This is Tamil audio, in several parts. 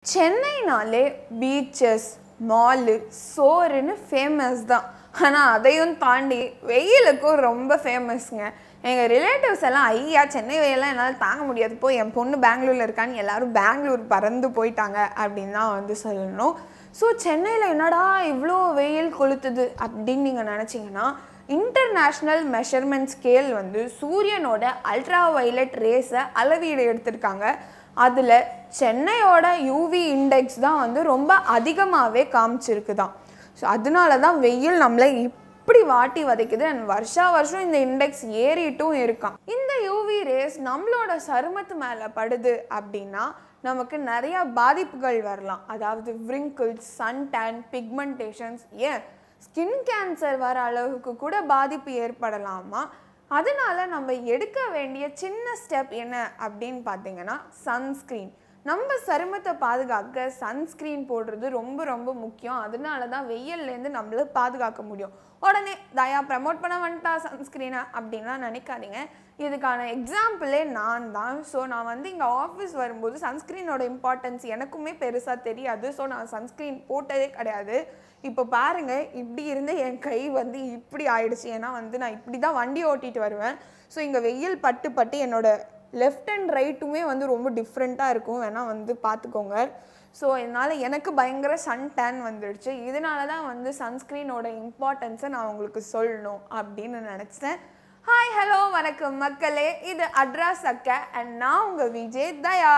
சென்னைனாலே பீச்சஸ் மாலு சோறுன்னு ஃபேமஸ் தான் ஆனால் அதையும் தாண்டி வெயிலுக்கும் ரொம்ப ஃபேமஸ்ங்க எங்கள் ரிலேட்டிவ்ஸ் எல்லாம் ஐயா சென்னை வெயிலாம் என்னால் தாங்க முடியாது போய் என் பொண்ணு பெங்களூரில் இருக்கான்னு எல்லாரும் பெங்களூர் பறந்து போயிட்டாங்க அப்படின்னு தான் வந்து சொல்லணும் ஸோ சென்னையில் என்னடா இவ்வளோ வெயில் கொளுத்துது அப்படின்னு நீங்கள் நினச்சிங்கன்னா இன்டர்நேஷ்னல் மெஷர்மெண்ட் ஸ்கேல் வந்து சூரியனோட அல்ட்ரா வயலட் ரேஸை அளவீடு எடுத்திருக்காங்க அதில் சென்னையோட யூவி இண்டெக்ஸ் தான் வந்து ரொம்ப அதிகமாகவே காமிச்சிருக்கு தான் ஸோ அதனால தான் வெயில் நம்மளை இப்படி வாட்டி வதைக்குது அண்ட் வருஷா வருஷம் இந்த இண்டெக்ஸ் ஏறிட்டும் இருக்கான் இந்த யூவி ரேஸ் நம்மளோட சருமத்து மேலே படுது அப்படின்னா நமக்கு நிறைய பாதிப்புகள் வரலாம் அதாவது விரிங்கிள்ஸ் சன் டேன் பிக்மெண்டேஷன்ஸ் ஏன் ஸ்கின் கேன்சர் வர அளவுக்கு கூட பாதிப்பு ஏற்படலாமா அதனால நம்ம எடுக்க வேண்டிய சின்ன ஸ்டெப் என்ன அப்படின்னு பார்த்தீங்கன்னா சன்ஸ்க்ரீன் நம்ம சருமத்தை பாதுகாக்க சன்ஸ்க்ரீன் போடுறது ரொம்ப ரொம்ப முக்கியம் அதனால தான் வெயில்லேருந்து நம்மள பாதுகாக்க முடியும் உடனே தயா ப்ரமோட் பண்ண வந்துட்டா சன்ஸ்க்ரீனை அப்படின்லாம் நினைக்காதீங்க இதுக்கான எக்ஸாம்பிளே நான் தான் ஸோ நான் வந்து இங்கே ஆஃபீஸ் வரும்போது சன்ஸ்க்ரீனோட இம்பார்ட்டன்ஸ் எனக்குமே பெருசாக தெரியாது ஸோ நான் சன்ஸ்க்ரீன் போட்டதே கிடையாது இப்போ பாருங்க இப்படி இருந்த என் கை வந்து இப்படி ஆயிடுச்சு ஏன்னா வந்து நான் இப்படி தான் வண்டி ஓட்டிட்டு வருவேன் ஸோ இங்கே வெயில் பட்டு பட்டு என்னோட லெஃப்ட் அண்ட் ரைட்டுமே வந்து ரொம்ப டிஃப்ரெண்ட்டாக இருக்கும் வேணால் வந்து பார்த்துக்கோங்க ஸோ இதனால் எனக்கு பயங்கர சன் டேன் வந்துடுச்சு இதனால தான் வந்து சன்ஸ்க்ரீனோட இம்பார்ட்டன்ஸை நான் உங்களுக்கு சொல்லணும் அப்படின்னு நினச்சேன் ஹாய் ஹலோ வணக்கம் மக்களே இது அட்ராஸ் அக்க அண்ட் நான் உங்கள் விஜய் தயா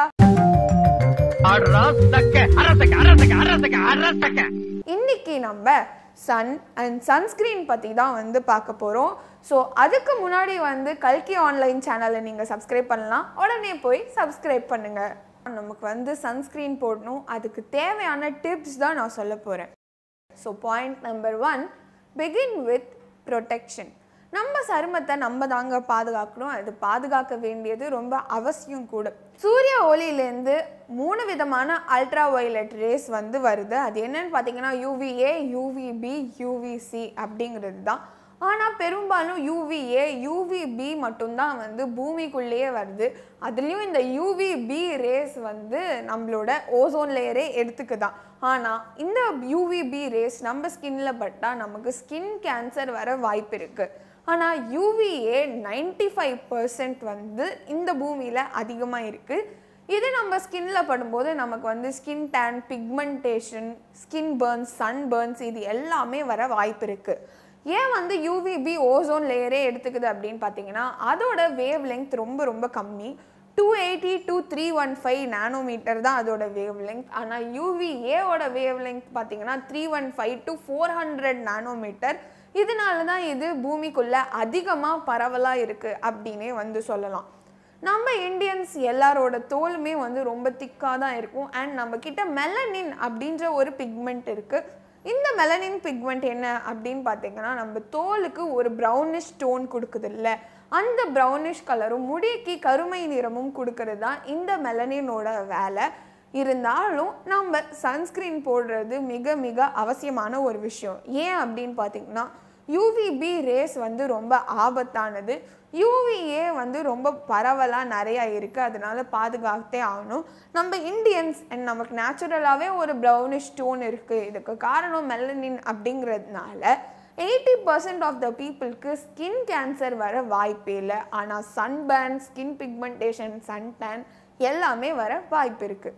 அரசக்க அரசக்க அரசக்க அரசக்க அரசக்க இன்னைக்கு நம்ம சன் அண்ட் சன்ஸ்க்ரீன் பற்றி தான் வந்து பார்க்க போகிறோம் ஸோ அதுக்கு முன்னாடி வந்து கல்கி ஆன்லைன் சேனலை நீங்கள் சப்ஸ்கிரைப் பண்ணலாம் உடனே போய் சப்ஸ்கிரைப் பண்ணுங்கள் நமக்கு வந்து சன்ஸ்க்ரீன் போடணும் அதுக்கு தேவையான டிப்ஸ் தான் நான் சொல்ல போகிறேன் so point number one begin with protection நம்ம சருமத்தை நம்ம தாங்க பாதுகாக்கணும் அது பாதுகாக்க வேண்டியது ரொம்ப அவசியம் கூட சூரிய ஒளியிலேருந்து மூணு விதமான அல்ட்ரா வயலட் ரேஸ் வந்து வருது அது என்னன்னு பார்த்தீங்கன்னா யூவிஏ யூவிபி யூவிசி அப்படிங்கிறது தான் ஆனால் பெரும்பாலும் யூவிஏ யூவிபி மட்டும்தான் வந்து பூமிக்குள்ளேயே வருது அதுலேயும் இந்த யூவிபி ரேஸ் வந்து நம்மளோட ஓசோன் லேயரே எடுத்துக்குதான் ஆனால் இந்த யூவிபி ரேஸ் நம்ம ஸ்கின்ல பட்டால் நமக்கு ஸ்கின் கேன்சர் வர வாய்ப்பு இருக்குது ஆனால் யூவிஏ நைன்டி ஃபைவ் பர்சன்ட் வந்து இந்த பூமியில் அதிகமாக இருக்குது இது நம்ம ஸ்கின்ல படும்போது நமக்கு வந்து skin tan pigmentation skin burns sun burns இது எல்லாமே வர வாய்ப்பு இருக்குது ஏன் வந்து யூவிபி ஓசோன் லேயரே எடுத்துக்குது அப்படின்னு பார்த்தீங்கன்னா அதோட வேவ் லெங்த் ரொம்ப ரொம்ப கம்மி two eighty to three one five nanometer தான் அதோட வேவ் லெங்த் ஆனால் யூவிஏவோட வேவ் லெங்த் பார்த்தீங்கன்னா three one five to four hundred nanometer இதனால தான் இது பூமிக்குள்ளே அதிகமாக பரவலாக இருக்குது அப்படின்னே வந்து சொல்லலாம் நம்ம இந்தியன்ஸ் எல்லாரோட தோலுமே வந்து ரொம்ப திக்காக தான் இருக்கும் அண்ட் நம்ம கிட்ட மெலனின் அப்படின்ற ஒரு பிக்மெண்ட் இருக்குது இந்த மெலனின் பிக்மெண்ட் என்ன அப்படின்னு பார்த்தீங்கன்னா நம்ம தோலுக்கு ஒரு ப்ரௌனிஷ் டோன் கொடுக்குது இல்லை அந்த ப்ரௌனிஷ் கலரும் முடிக்கு கருமை நிறமும் கொடுக்கறது தான் இந்த மெலனினோட வேலை இருந்தாலும் நம்ம சன்ஸ்க்ரீன் போடுறது மிக மிக அவசியமான ஒரு விஷயம் ஏன் அப்படின்னு பார்த்தீங்கன்னா யூவிபி ரேஸ் வந்து ரொம்ப ஆபத்தானது யூவிஏ வந்து ரொம்ப பரவலாக நிறையா இருக்குது அதனால பாதுகாத்தே ஆகணும் நம்ம இந்தியன்ஸ் அண்ட் நமக்கு நேச்சுரலாகவே ஒரு ப்ரௌனிஷ் டோன் இருக்குது இதுக்கு காரணம் மெலனின் அப்படிங்கிறதுனால எயிட்டி பர்சன்ட் ஆஃப் த பீப்புளுக்கு ஸ்கின் கேன்சர் வர வாய்ப்பே இல்லை ஆனால் sunburn skin pigmentation sun tan எல்லாமே வர வாய்ப்பு இருக்குது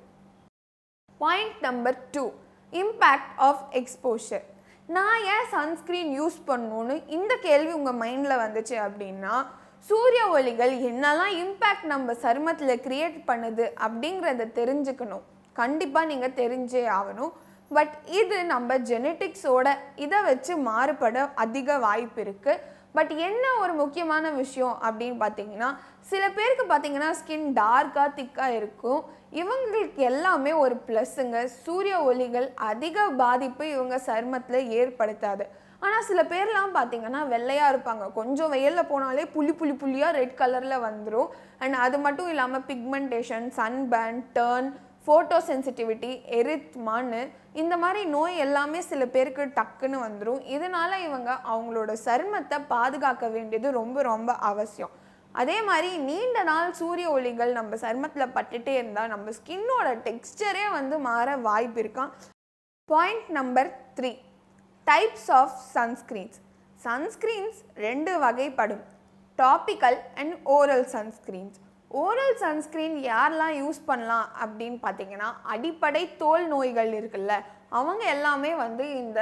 point number two impact of exposure நான் ஏன் சன்ஸ்க்ரீன் யூஸ் பண்ணணும்னு இந்த கேள்வி உங்கள் மைண்டில் வந்துச்சு அப்படின்னா சூரிய ஒளிகள் என்னெல்லாம் இம்பேக்ட் நம்ம சருமத்தில் க்ரியேட் பண்ணுது அப்படிங்கிறத தெரிஞ்சுக்கணும் கண்டிப்பாக நீங்கள் தெரிஞ்சே ஆகணும் பட் இது நம்ம ஜெனட்டிக்ஸோட இதை வச்சு மாறுபட அதிக வாய்ப்பு இருக்குது பட் என்ன ஒரு முக்கியமான விஷயம் அப்படின்னு பார்த்தீங்கன்னா சில பேருக்கு பார்த்தீங்கன்னா ஸ்கின் டார்க்காக திக்காக இருக்கும் இவங்களுக்கு எல்லாமே ஒரு ப்ளஸ்ஸுங்க சூரிய ஒளிகள் அதிக பாதிப்பு இவங்க சருமத்தில் ஏற்படுத்தாது ஆனால் சில பேர்லாம் பார்த்தீங்கன்னா வெள்ளையாக இருப்பாங்க கொஞ்சம் வெயிலில் போனாலே புள்ளி புள்ளி புள்ளியாக ரெட் கலரில் வந்துடும் அண்ட் அது மட்டும் இல்லாமல் pigmentation sunburn turn photo sensitivity எரித்மான்னு இந்த மாதிரி நோய் எல்லாமே சில பேருக்கு டக்குன்னு வந்துடும் இதனால இவங்க அவங்களோட சருமத்தை பாதுகாக்க வேண்டியது ரொம்ப ரொம்ப அவசியம் அதே மாதிரி நீண்ட நாள் சூரிய ஒளிகள் நம்ம சருமத்தில் பட்டுட்டே இருந்தால் நம்ம ஸ்கின்னோட டெக்ஸ்டரே வந்து மாற வாய்ப்பு இருக்கான் point number three types of sunscreens sunscreens ரெண்டு வகைப்படும் topical and oral sunscreens oral sunscreen யாரெல்லாம் யூஸ் பண்ணலாம் அப்படின்னு பார்த்தீங்கன்னா அடிப்படை தோல் நோய்கள் இருக்குல்ல அவங்க எல்லாமே வந்து இந்த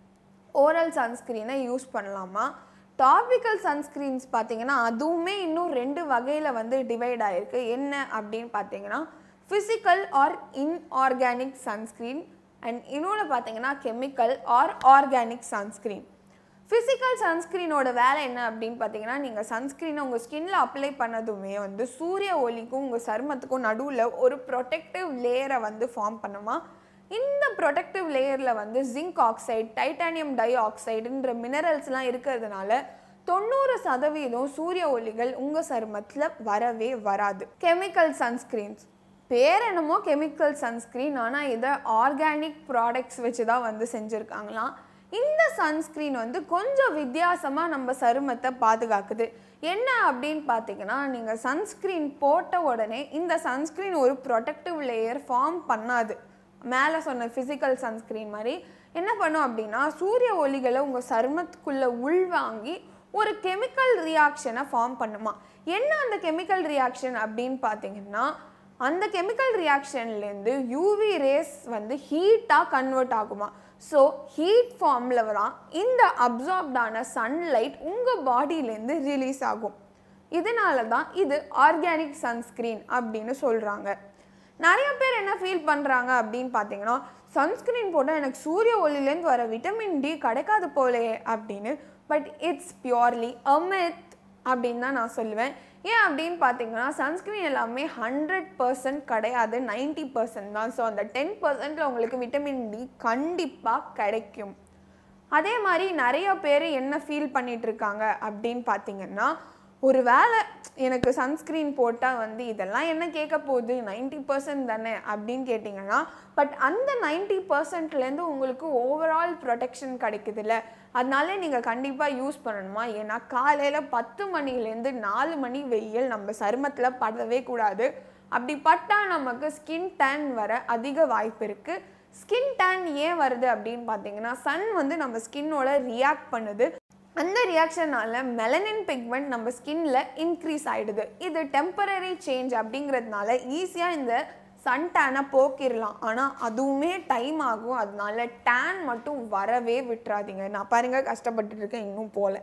ஓரல் சன்ஸ்க்ரீனை யூஸ் பண்ணலாமா டாபிக்கல் சன்ஸ்க்ரீன்ஸ் பார்த்தீங்கன்னா அதுவுமே இன்னும் ரெண்டு வகையில் வந்து டிவைட் ஆகிருக்கு என்ன அப்படின்னு பார்த்தீங்கன்னா physical or inorganic sunscreen and இன்னொன்று பார்த்தீங்கன்னா chemical or organic sunscreen physical சன்ஸ்க்ரீனோட வேலை என்ன அப்படின்னு பார்த்தீங்கன்னா நீங்கள் சன்ஸ்க்ரீனை உங்கள் ஸ்கின்ல அப்ளை பண்ணதுமே வந்து சூரிய ஒளிக்கும் உங்கள் சருமத்துக்கும் நடுவில் ஒரு ப்ரொடெக்டிவ் லேயரை வந்து ஃபார்ம் பண்ணுமா இந்த ப்ரொடெக்டிவ் லேயரில் வந்து ஜிங்க் ஆக்சைடு டைட்டானியம் டை ஆக்சைடுன்ற மினரல்ஸ்லாம் இருக்கிறதுனால தொண்ணூறு சதவீதம் சூரிய ஒளிகள் உங்கள் சருமத்தில் வரவே வராது கெமிக்கல் சன்ஸ்க்ரீன்ஸ் பேர் என்னமோ கெமிக்கல் சன்ஸ்க்ரீன் ஆனால் இதை ஆர்கானிக் ப்ராடக்ட்ஸ் வச்சு தான் வந்து செஞ்சுருக்காங்களாம் இந்த சன்ஸ்க்ரீன் வந்து கொஞ்சம் வித்தியாசமாக நம்ம சருமத்தை பாதுகாக்குது என்ன அப்படின்னு பார்த்தீங்கன்னா நீங்கள் சன்ஸ்க்ரீன் போட்ட உடனே இந்த சன்ஸ்க்ரீன் ஒரு ப்ரொடெக்டிவ் லேயர் ஃபார்ம் பண்ணாது மேலே சொன்ன ஃபிசிக்கல் சன்ஸ்க்ரீன் மாதிரி என்ன பண்ணும் அப்படின்னா சூரிய ஒளிகளை உங்கள் சருமத்துக்குள்ளே உள்வாங்கி ஒரு கெமிக்கல் ரியாக்ஷனை ஃபார்ம் பண்ணுமா என்ன அந்த கெமிக்கல் ரியாக்ஷன் அப்படின்னு பார்த்தீங்கன்னா அந்த கெமிக்கல் ரியாக்ஷன்லேருந்து யூவி ரேஸ் வந்து ஹீட்டாக கன்வெர்ட் ஆகுமா ஸோ ஹீட் ஃபார்மில் தான் இந்த அப்சார்ப்டான சன்லைட் உங்கள் பாடியிலேருந்து ரிலீஸ் ஆகும் இதனால தான் இது ஆர்கானிக் சன்ஸ்க்ரீன் அப்படின்னு சொல்கிறாங்க நிறைய பேர் என்ன ஃபீல் பண்ணுறாங்க அப்படின்னு பார்த்தீங்கன்னா சன்ஸ்க்ரீன் போட்டால் எனக்கு சூரிய ஒளியிலேருந்து வர விட்டமின் டி கிடைக்காது போலையே அப்படின்னு பட் இட்ஸ் பியோர்லி அமித் அப்படின்னு தான் நான் சொல்லுவேன் ஏன் அப்படின்னு பார்த்தீங்கன்னா சன்ஸ்க்ரீன் எல்லாமே ஹண்ட்ரட் பர்சன்ட் கிடையாது நைன்டி பர்சன்ட் தான் ஸோ அந்த டென் பர்சன்டில் உங்களுக்கு விட்டமின் டி கண்டிப்பாக கிடைக்கும் அதே மாதிரி நிறைய பேர் என்ன ஃபீல் பண்ணிட்டு இருக்காங்க அப்படின்னு பார்த்தீங்கன்னா ஒரு வேளை எனக்கு சன்ஸ்க்ரீன் போட்டால் வந்து இதெல்லாம் என்ன கேட்க போகுது நைன்டி பர்சன்ட் தானே அப்படின்னு கேட்டிங்கன்னா பட் அந்த நைன்டி பர்சன்ட்லேருந்து உங்களுக்கு ஓவரால் ப்ரொடெக்ஷன் கிடைக்குதுல்ல அதனால நீங்கள் கண்டிப்பாக யூஸ் பண்ணணுமா ஏன்னா காலையில் பத்து மணிலேருந்து நாலு மணி வெயில் நம்ம சருமத்தில் படவே கூடாது அப்படி பட்டால் நமக்கு ஸ்கின் டேன் வர அதிக வாய்ப்பு இருக்குது ஸ்கின் டேன் ஏன் வருது அப்படின்னு பார்த்தீங்கன்னா சன் வந்து நம்ம ஸ்கின்னோட ரியாக்ட் பண்ணுது அந்த ரியாக்ஷனால மெலனின் பிக்மெண்ட் நம்ம ஸ்கின்ல இன்க்ரீஸ் ஆயிடுது இது டெம்பரரி சேஞ்ச் அப்படிங்கிறதுனால ஈஸியாக இந்த சன் டேனை போக்கிடலாம் ஆனால் அதுவுமே டைம் ஆகும் அதனால டேன் மட்டும் வரவே விட்டுறாதீங்க நான் பாருங்க கஷ்டப்பட்டுட்டு இருக்கேன் இன்னும் போல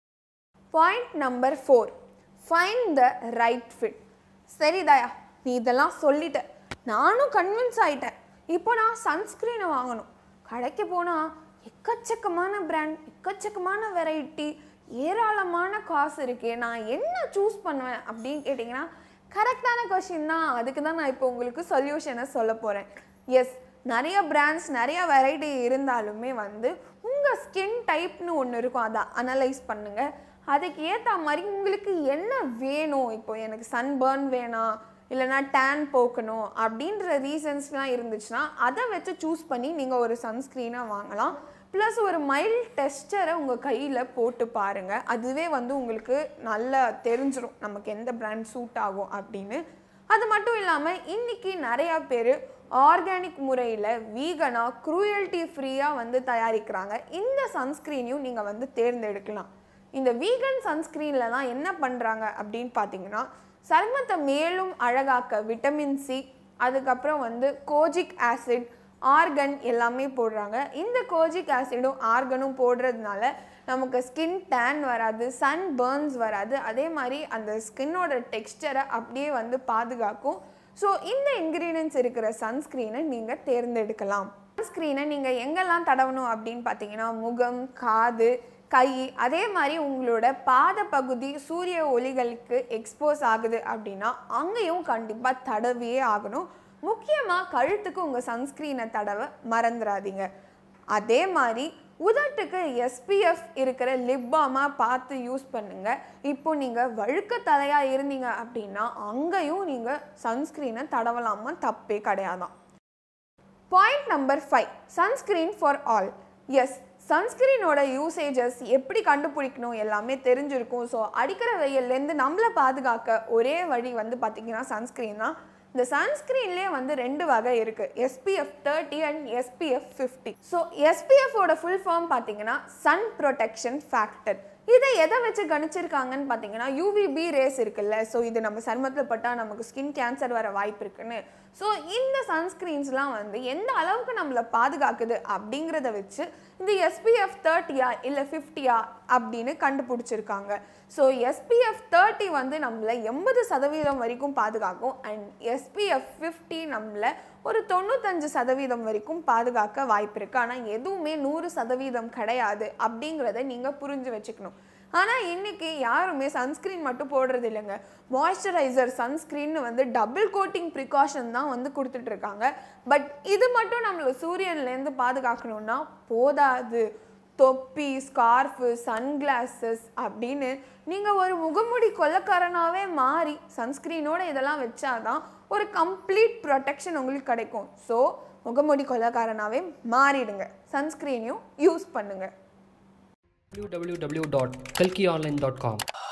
point number four find the right fit சரிதாயா நீ இதெல்லாம் சொல்லிட்ட நானும் கன்வின்ஸ் ஆயிட்டேன் இப்போ நான் சன்ஸ்க்ரீனை வாங்கணும் கடைக்கு போனால் எக்கச்சக்கமான பிராண்ட் எக்கச்சக்கமான வெரைட்டி ஏராளமான காசு இருக்கே நான் என்ன சூஸ் பண்ணுவேன் அப்படின்னு கேட்டிங்கன்னா கரெக்டான கொஷின் தான் அதுக்கு தான் நான் இப்போ உங்களுக்கு சொல்யூஷனை சொல்ல போகிறேன் எஸ் நிறைய பிராண்ட்ஸ் நிறைய வெரைட்டி இருந்தாலுமே வந்து உங்கள் ஸ்கின் டைப்னு ஒன்று இருக்கும் அதை அனலைஸ் பண்ணுங்கள் அதுக்கு ஏற்ற மாதிரி உங்களுக்கு என்ன வேணும் இப்போ எனக்கு சன்பர்ன் வேணாம் இல்லைனா டேன் போக்கணும் அப்படின்ற ரீசன்ஸ்லாம் இருந்துச்சுன்னா அதை வச்சு சூஸ் பண்ணி நீங்கள் ஒரு சன்ஸ்க்ரீனை வாங்கலாம் ப்ளஸ் ஒரு மைல்ட் டெஸ்டரை உங்கள் கையில் போட்டு பாருங்கள் அதுவே வந்து உங்களுக்கு நல்லா தெரிஞ்சிடும் நமக்கு எந்த பிராண்ட் சூட் ஆகும் அப்படின்னு அது மட்டும் இல்லாமல் இன்னைக்கு நிறையா பேர் ஆர்கானிக் முறையில் வீகனாக க்ரூயல்ட்டி ஃப்ரீயாக வந்து தயாரிக்கிறாங்க இந்த சன்ஸ்க்ரீனையும் நீங்கள் வந்து தேர்ந்தெடுக்கலாம் இந்த வீகன் சன்ஸ்க்ரீன்லலாம் என்ன பண்ணுறாங்க அப்படின்னு பார்த்தீங்கன்னா சருமத்தை மேலும் அழகாக்க விட்டமின் சி அதுக்கப்புறம் வந்து கோஜிக் ஆசிட் ஆர்கன் எல்லாமே போடுறாங்க இந்த கோஜிக் ஆசிடும் ஆர்கனும் போடுறதுனால நமக்கு ஸ்கின் டேன் வராது சன் பர்ன்ஸ் வராது அதே மாதிரி அந்த ஸ்கின்னோட டெக்ஸ்டரை அப்படியே வந்து பாதுகாக்கும் ஸோ இந்த இன்க்ரீடியன்ஸ் இருக்கிற சன்ஸ்க்ரீனை நீங்கள் தேர்ந்தெடுக்கலாம் சன்ஸ்க்ரீனை நீங்கள் எங்கெல்லாம் தடவணும் அப்படின்னு பார்த்தீங்கன்னா முகம் காது கை அதே மாதிரி உங்களோட பாத பகுதி சூரிய ஒளிகளுக்கு எக்ஸ்போஸ் ஆகுது அப்படின்னா அங்கேயும் கண்டிப்பாக தடவியே ஆகணும் முக்கியமாக கழுத்துக்கு உங்கள் சன்ஸ்க்ரீனை தடவை மறந்துடாதீங்க அதே மாதிரி உதட்டுக்கு எஸ்பிஎஃப் இருக்கிற லிப் பாமாக பார்த்து யூஸ் பண்ணுங்க இப்போ நீங்கள் வழுக்க தலையாக இருந்தீங்க அப்படின்னா அங்கேயும் நீங்கள் சன்ஸ்க்ரீனை தடவலாமா தப்பே கிடையாதான் point number five sunscreen for all yes சன்ஸ்கிரீனோட யூசேஜஸ் எப்படி கண்டுபிடிக்கணும் எல்லாமே தெரிஞ்சிருக்கும் ஸோ அடிக்கிற வெயில்லேருந்து நம்மளை பாதுகாக்க ஒரே வழி வந்து பார்த்திங்கன்னா சன்ஸ்கிரீன் தான் இந்த சன்ஸ்கிரீன்லேயே வந்து ரெண்டு வகை இருக்குது SPF thirty and SPF fifty so எஸ்பிஎஃபோட ஃபுல் ஃபார்ம் பார்த்தீங்கன்னா சன் ப்ரொடெக்ஷன் ஃபேக்டர் இதை எதை வச்சு கணிச்சிருக்காங்கன்னு பார்த்தீங்கன்னா யூவிபி ரேஸ் இருக்குல்ல ஸோ இது நம்ம சருமத்தில் பட்டால் நமக்கு ஸ்கின் கேன்சர் வர வாய்ப்பு இருக்குன்னு ஸோ இந்த சன்ஸ்க்ரீன்ஸ்லாம் வந்து எந்த அளவுக்கு நம்மளை பாதுகாக்குது அப்படிங்கிறத வச்சு இந்த எஸ்பிஎஃப் தேர்ட்டியா இல்லை ஃபிஃப்டியா அப்படின்னு கண்டுபிடிச்சிருக்காங்க ஸோ எஸ்பிஎஃப் தேர்ட்டி வந்து நம்மளை எண்பது சதவீதம் வரைக்கும் பாதுகாக்கும் அண்ட் எஸ்பிஎஃப் ஃபிஃப்டி நம்மளை ஒரு தொண்ணூத்தஞ்சு சதவீதம் வரைக்கும் பாதுகாக்க வாய்ப்பு இருக்குது ஆனால் எதுவுமே நூறு சதவீதம் கிடையாது அப்படிங்கிறத நீங்கள் புரிஞ்சு வச்சுக்கணும் ஆனால் இன்னைக்கு யாருமே சன்ஸ்க்ரீன் மட்டும் போடுறது இல்லைங்க மாய்ஸ்சரைசர் சன்ஸ்க்ரீன்னு வந்து டபுள் கோட்டிங் ப்ரிகாஷன் தான் வந்து கொடுத்துட்ருக்காங்க பட் இது மட்டும் நம்மளை சூரியன்லேருந்து பாதுகாக்கணும்னா போதாது தொப்பி ஸ்கார்ஃபு சன்கிளாஸஸ் அப்படின்னு நீங்கள் ஒரு முகமுடி கொள்ளக்காரனாகவே மாறி சன்ஸ்க்ரீனோட இதெல்லாம் வச்சாதான் ஒரு கம்ப்ளீட் ப்ரொடெக்ஷன் உங்களுக்கு கிடைக்கும் ஸோ முகமுடி கொள்ளக்காரனாகவே மாறிடுங்க சன்ஸ்க்ரீனையும் யூஸ் பண்ணுங்கள் www.kalkionline.com